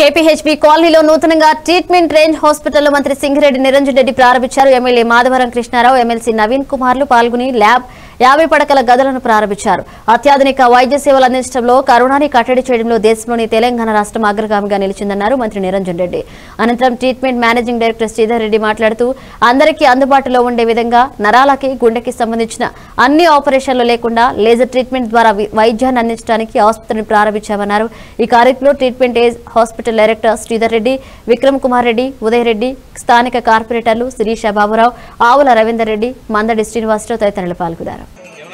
KPHB కాలనీలో నూతనంగా treatment range హాస్పిటల్లో మంత్రి సింగిరెడ్డి నిరంజన్ రెడ్డి ప్రారంభించారు ఎమ్మెల్యే మాధవరం కృష్ణారావు ఎమ్మెల్సీ నవీన్ కుమార్లు పాల్గొని ల్యాబ్ యాభై పడకల గదులను ప్రారంభించారు అత్యాధునిక వైద్య సేవలు అందించడంలో కరోనాని కట్టడి చేయడంలో దేశంలోని తెలంగాణ రాష్ట్రం అగ్రగామిగా నిలిచిందన్నారు మంత్రి నిరంజన్ రెడ్డి అనంతరం treatment managing director Sridhar Reddy మాట్లాడుతూ అందరికీ అందుబాటులో ఉండే విధంగా నరాలకి గుండెకి సంబంధించిన అన్ని ఆపరేషన్లు లేకుండా లేజర్ ట్రీట్మెంట్ ద్వారా వి- వైద్యాన్ని అందించడానికి ఆసుపత్రిని ప్రారంభించామన్నారు ఈ కార్యక్రమంలో treatment age hospital director Sridhar Reddy Vikram Kumar Reddy Uday Reddy స్థానిక కార్పొరేటర్లు శిరీష బాబురావు ఆవుల రవీందర్ రెడ్డి మందడి శ్రీనివాసరావు తదితరులు పాల్గొన్నారు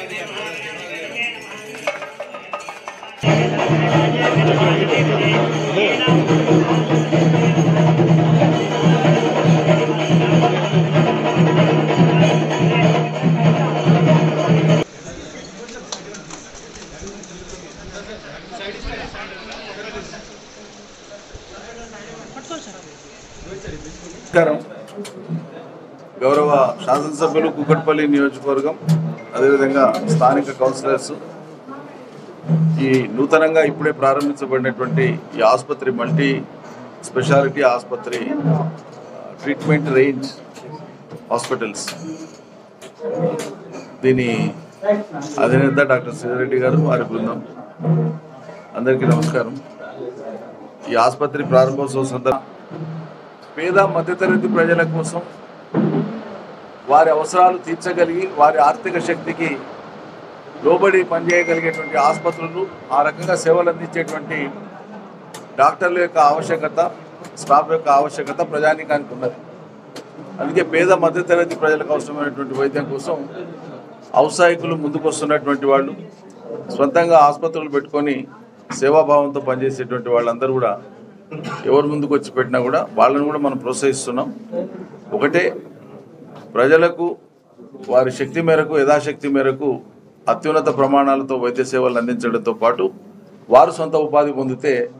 నమస్కారం గౌరవ శాసనసభ్యులు కుక్కట్పల్లి నియోజకవర్గం అదేవిధంగా స్థానిక కౌన్సిలర్స్ ఈ నూతనంగా ఇప్పుడే ప్రారంభించబడినటువంటి ఈ ఆసుపత్రి మల్టీ స్పెషాలిటీ ఆసుపత్రి ఆ, ట్రీట్మెంట్ రేంజ్ హాస్పిటల్స్ దీని అధినేత డాక్టర్ శ్రీధరెడ్డి గారు వారి బృందం అందరికీ నమస్కారం ఈ ఆసుపత్రి ప్రారంభోత్సవ సందర్భంగా పేద మధ్యతరగతి ప్రజల కోసం వారి అవసరాలు తీర్చగలిగి వారి ఆర్థిక శక్తికి లోబడి పనిచేయగలిగేటువంటి ఆసుపత్రులు ఆ రకంగా సేవలు అందించేటువంటి డాక్టర్ల యొక్క ఆవశ్యకత స్టాఫ్ యొక్క ఆవశ్యకత ప్రజానీకానికి ఉన్నది అందుకే పేద మధ్యతరగతి ప్రజలకు అవసరమైనటువంటి వైద్యం కోసం ఔత్సాహికులు ముందుకు వస్తున్నటువంటి వాళ్ళు సొంతంగా ఆసుపత్రులు పెట్టుకొని సేవాభావంతో పనిచేసేటువంటి వాళ్ళందరూ కూడా ఎవరు ముందుకు వచ్చి పెట్టినా కూడా వాళ్ళని కూడా మనం ప్రోత్సహిస్తున్నాం ఒకటే ప్రజలకు వారి శక్తి మేరకు యథాశక్తి మేరకు అత్యున్నత ప్రమాణాలతో వైద్య సేవలు అందించడంతో పాటు వారు సొంత ఉపాధి పొందితే